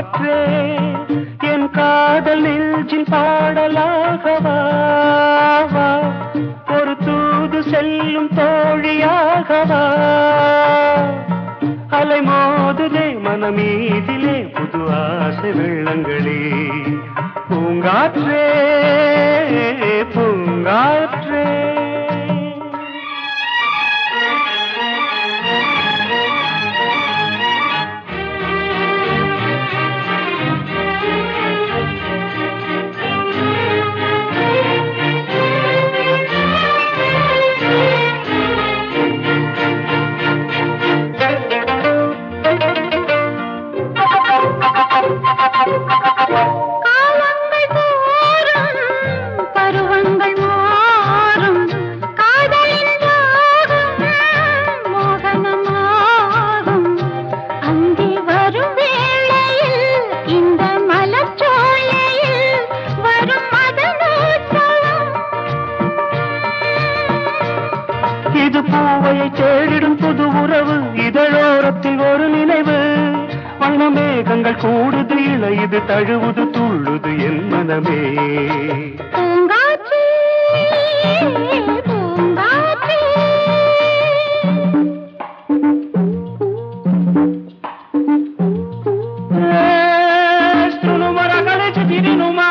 பூங்காற்றே என் காதல் நெஞ்சின் பாடலாகவா வா. ஒரு தூது செல்லும் தோழியாகவா அலை மோதுதே மனமீதிலே புது ஆசை வெள்ளங்களே பூங்காற்றே பூங்காற்றே காலங்கள் தோறும் பருவங்கள் மாறும் காதலின் யாகம் மோகனமாகும் அங்கே வரும் வேளையில் இந்த மலச்சோலையில் வரும் மதனோற்சவம் இது பூவையை தேடிடும் புது உறவு இதழோரத்தில் ஒரு நினைவு வண்ண மேகங்கள் கூடுது இளையுது தழுவுது துள்ளுது என் மனமே பூங்காற்றே பூங்காற்றே Numara galece dirinuma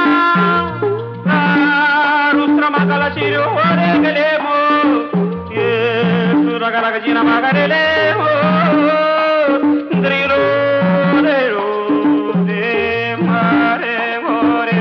Rustra magala sirio ore gelemo Sura gala gajina magarelemo Drilo rero de mare more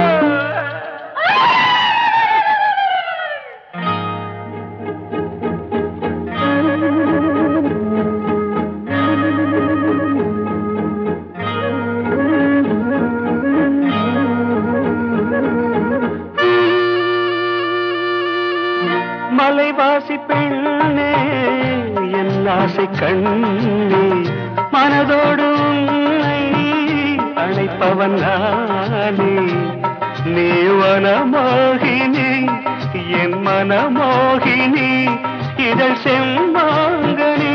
மலைவாசி பெண்ணே என் ஆசை கண்ணே மனதோடு உன்னை அழைப்பவன் நானே நீ வனமோகினி என் மனமோகினி இதழ் செம்மாங்கனி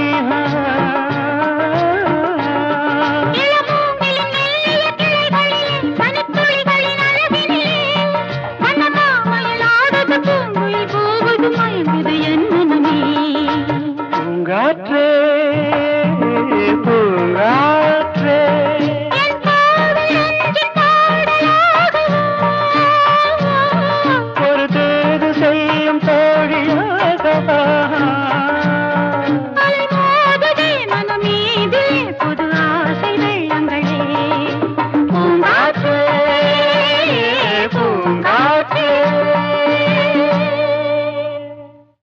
இளமூங்கிலின் மெல்லிய கிளைகளிலே பனித்துளிகளின் அழகினிலே வண்ணமாமயில் ஆடுது பூங்குயில் போகுது மயங்குது என் மனமே பூங்காற்றே